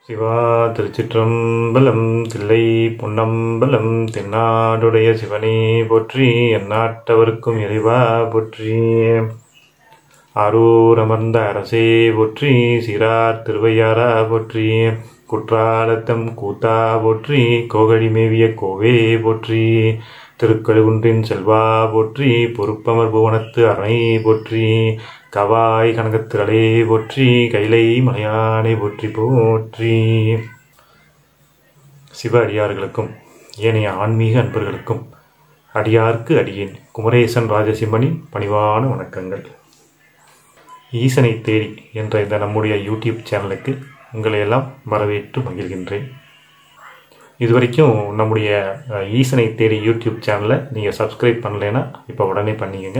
சிவா திருச்சிற்றம்பலம் தில்லை பொன்னம்பலம் தென்னாடுடைய சிவனே போற்றி எந்நாட்டவர்க்கும் இறைவா போற்றி ஆரூர் அமர்ந்த அரசே போற்றி சிறார் திருவையாரா போற்றி குற்றாலத்தம் கூத்தா போற்றி கோகழி மேவிய கோவே போற்றி திருக்கழுகுன்றின் செல்வா போற்றி பொறுப்பமர் புவனத்து அரணை போற்றி கவாய் கனகத்திரளே போற்றி கைலை மலையானை போற்றி போற்றி சிவ அடியார்களுக்கும் ஏனைய ஆன்மீக அன்பர்களுக்கும் அடியார்க்கு அடியேன் குமரேசன் ராஜசிம்மனின் பணிவான வணக்கங்கள் ஈசனை தேடி என்ற இந்த நம்முடைய யூடியூப் சேனலுக்கு உங்களை எல்லாம் வரவேற்று மகிழ்கின்றேன் இதுவரைக்கும் நம்முடைய அஹ், ஈசனை தேடி யூடியூப் சேனலை நீங்கள் சப்ஸ்கிரைப் பண்ணலைன்னா இப்போ உடனே பண்ணிக்கங்க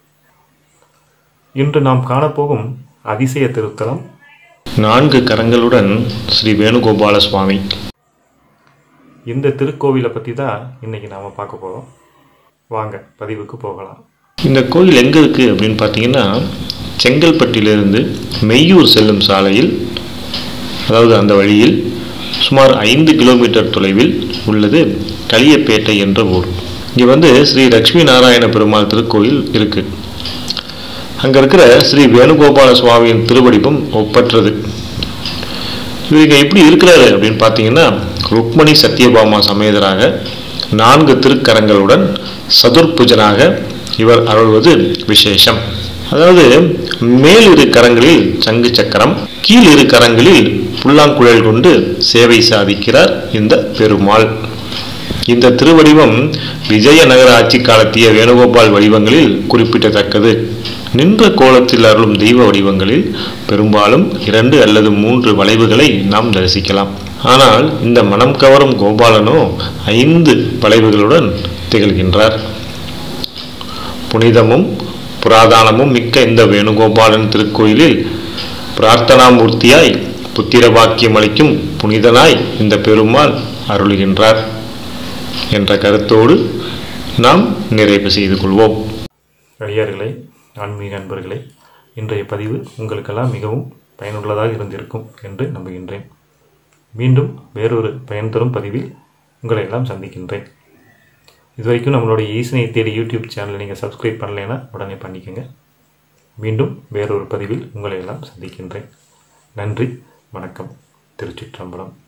இன்று நாம் காணப்போகும் அதிசய திருத்தலம் நான்கு கரங்களுடன் ஸ்ரீ வேணுகோபால சுவாமி இந்த திருக்கோவிலை பற்றி தான் இன்னைக்கு நாம் பார்க்க போகிறோம் வாங்க பதிவுக்கு போகலாம் இந்த கோயில் எங்கே இருக்குது அப்படின்னு பார்த்தீங்கன்னா செங்கல்பட்டிலிருந்து மெய்யூர் செல்லும் சாலையில் அதாவது அந்த வழியில் சுமார் ஐந்து கிலோமீட்டர் தொலைவில் உள்ளது களியப்பேட்டை என்ற ஊர் இங்கே வந்து ஸ்ரீ லக்ஷ்மி நாராயண பெருமாள் திருக்கோயில் இருக்குது அங்கே இருக்கிற ஸ்ரீ வேணுகோபால சுவாமியின் திருவடிவம் ஒப்பற்றது இவங்க எப்படி இருக்கிறாரு அப்படின்னு பார்த்தீங்கன்னா ருக்மணி சத்யபாமா சமேதராக நான்கு திருக்கரங்களுடன் சதுர்புஜனாக இவர் அருள்வது விசேஷம் அதாவது மேல் இரு கரங்களில் சங்கு சக்கரம் கீழ் இரு கரங்களில் புல்லாங்குழல் கொண்டு சேவை சாதிக்கிறார் இந்த பெருமாள் இந்த திருவடிவம் விஜயநகர ஆட்சி காலத்திய வேணுகோபால் வடிவங்களில் குறிப்பிடத்தக்கது நின்ற கோலத்தில் அருளும் தெய்வ வடிவங்களில் பெரும்பாலும் இரண்டு அல்லது மூன்று வளைவுகளை நாம் தரிசிக்கலாம் ஆனால் இந்த மனம் கவரும் கோபாலனோ ஐந்து வளைவுகளுடன் திகழ்கின்றார் புனிதமும் புராதானமும் மிக்க இந்த வேணுகோபாலன் திருக்கோயிலில் பிரார்த்தனாமூர்த்தியாய் புத்திர பாக்கியம் அளிக்கும் புனிதனாய் இந்த பெருமாள் அருளுகின்றார் என்ற கருத்தோடு நாம் நிறைவு செய்து கொள்வோம் அடியார்களே ஆன்மீக அன்பர்களே இன்றைய பதிவு உங்களுக்கெல்லாம் மிகவும் பயனுள்ளதாக இருந்திருக்கும் என்று நம்புகின்றேன் மீண்டும் வேறொரு பயன் தரும் பதிவில் உங்களை எல்லாம் சந்திக்கின்றேன் இதுவரைக்கும் நம்மளுடைய ஈசனை தேடி யூடியூப் சேனலை நீங்கள் சப்ஸ்கிரைப் பண்ணலைன்னா உடனே பண்ணிக்கோங்க மீண்டும் வேறொரு பதிவில் உங்களை எல்லாம் சந்திக்கின்றேன் நன்றி வணக்கம் திருச்சிற்றம்பலம்